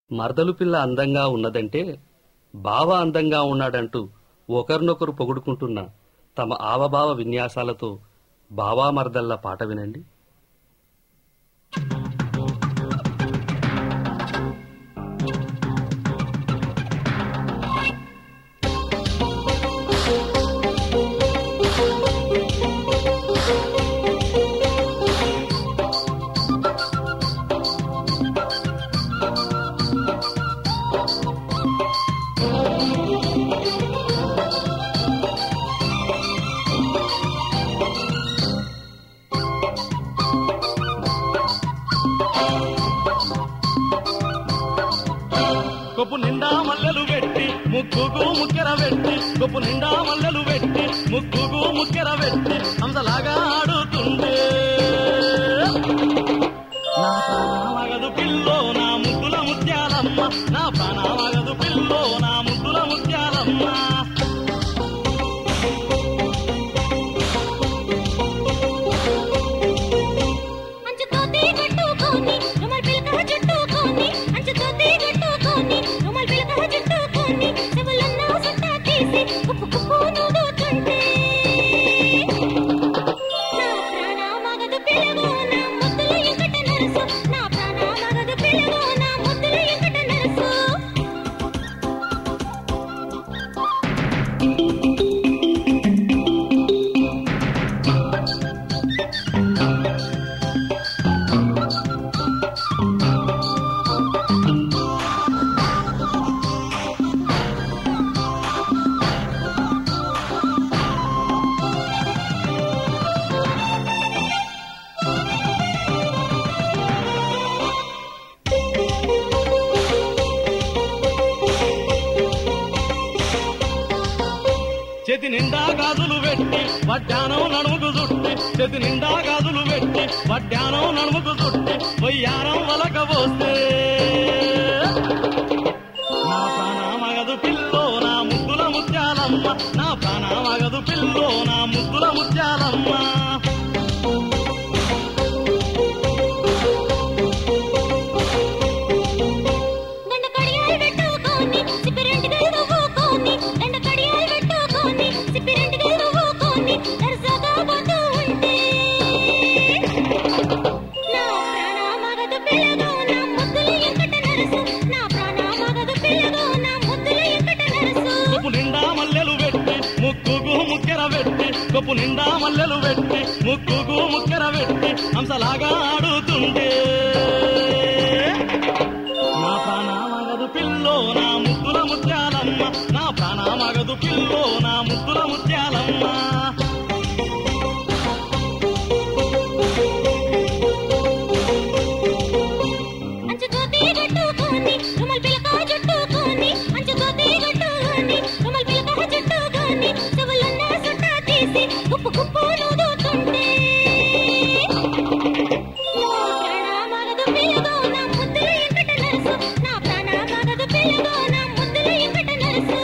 మరదలు పిల్ల అందంగా ఉన్నదంటే బావ అందంగా ఉన్నాడంటూ ఒకరినొకరు పొగుడుకుంటున్న తమ ఆవభావ విన్యాసాలతో బావా మరదల్ల పాట వినండి కొప్పు నిండా మల్లెలు పెట్టి ముక్కుకు ముక్కెర పెట్టి కొప్పు నిండా మల్లెలు పెట్టి ముక్కుకు ముక్కెర పెట్టి అంతలాగా ఆడుతుండే నా ప్రాణమగదు పిల్లో నా ముద్దుల ముత్యాలమ్మ నా ప్రాణమగదు పిల్లో నా ముద్దుల ముత్యాలమ్మ అంచుతోటి కట్టుకొని రుమాల్ పిలక చుట్టుకొని అంచుతోటి కట్టుకొని రుమాల్ పిలక చుట్టుకొని చెవులన్న సుట్ట తీసి కుప్పు కుప్పు నూదుతుంటే నా ప్రాణమగదు పిలగో నా ముద్దుల ఎంకట నరసు నా ప్రాణమగదు పిలగో నా ముద్దుల ఎంకట నరసు చేతి నిండా గాజులు పెట్టి వడ్డానం నడుముకు చుట్టి చేతి నిండా గాజులు పెట్టి వడ్డానం నడుముకు చుట్టి వయ్యారం వలక పోస్తే నా ప్రాణమగదు పిల్లో నా ముద్దుల ముత్యాలమ్మ నా ప్రాణమగదు పిల్లో నా ముద్దుల ముత్యాలమ్మ దండ కడియాలు పెట్టుకొని సిప్పిరెంటిగా రువ్వుకొని దండ కడియాలు పెట్టుకొని సిప్పిరెంటిగా రువ్వుకొని దర్జాగా పోతూ ఉంటే నా ప్రాణమగదు పిల్లగో నా ముద్దుల ఎంకట నరసు నా ప్రాణమగదు పిల్లగో నా ముద్దుల ఎంకట నరసు కొప్పు నిండా మల్లెలు పెట్టి ముక్కుకు ముక్కెర పెట్టి కొప్పు నిండా మల్లెలు పెట్టి ముక్కుకు ముక్కెర పెట్టి హంసలాగా ఆడుతుండే నా ప్రాణమగదు పిల్లో నా ముద్దుల ముత్యాలమ్మ నా ప్రాణమగదు పిల్లో నా ముద్దుల ముత్యాలమ్మ అంచుతోటి కట్టుకొని రుమాల్ పిలక చుట్టుకొని అంచుతోటి కట్టుకొని రుమాల్ పిలక చుట్టుకొని చెవులన్న సుట్ట తీసి కుప్పు కుప్పు నూదుతుంటే నా ప్రాణమగదు పిల్లగో నా ముద్దుల ఎంకట నరసు నా ప్రాణమగదు పిల్లగో నా ముద్దుల ఎంకట నరసు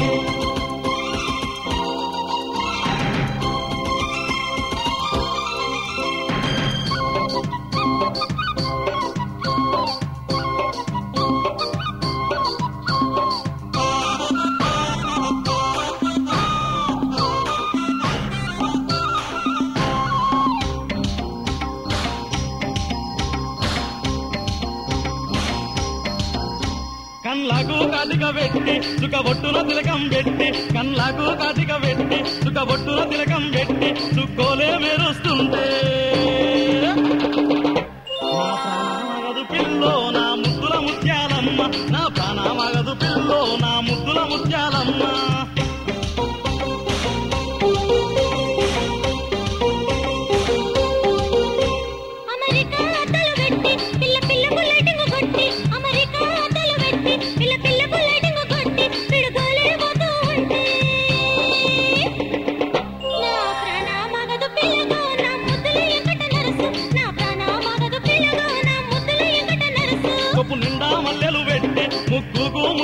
కన్లకు కాటిక పెట్టి సుఖబొట్టున తిలకం పెట్టి కన్లకు కాటిక పెట్టి సుఖబొట్టున తిలకం పెట్టి సుక్కోలే మెరుస్తుంటే నా ప్రాణమగదు పిల్లో నా ముద్దుల ముత్యాలమ్మ నా ప్రాణమగదు పిల్లో నా ముద్దుల ముత్యాలమ్మ అమెరికా అద్దలు పెట్టి పిల్ల పిల్ల బుల్లెటింగ్ కొట్టి అమెరికా అద్దలు పెట్టి పిల్ల పిల్ల బుల్లెటింగ్ కొట్టి పిడుగులే పోతూ ఉంటే నా ప్రాణమగదు పిల్లగో నా ముద్దుల ఎంకట నరసు నా ప్రాణమగదు పిల్లగో నా ముద్దుల ఎంకట నరసు కొప్పు నిండా మల్లెలు పెట్టి ముక్కుకు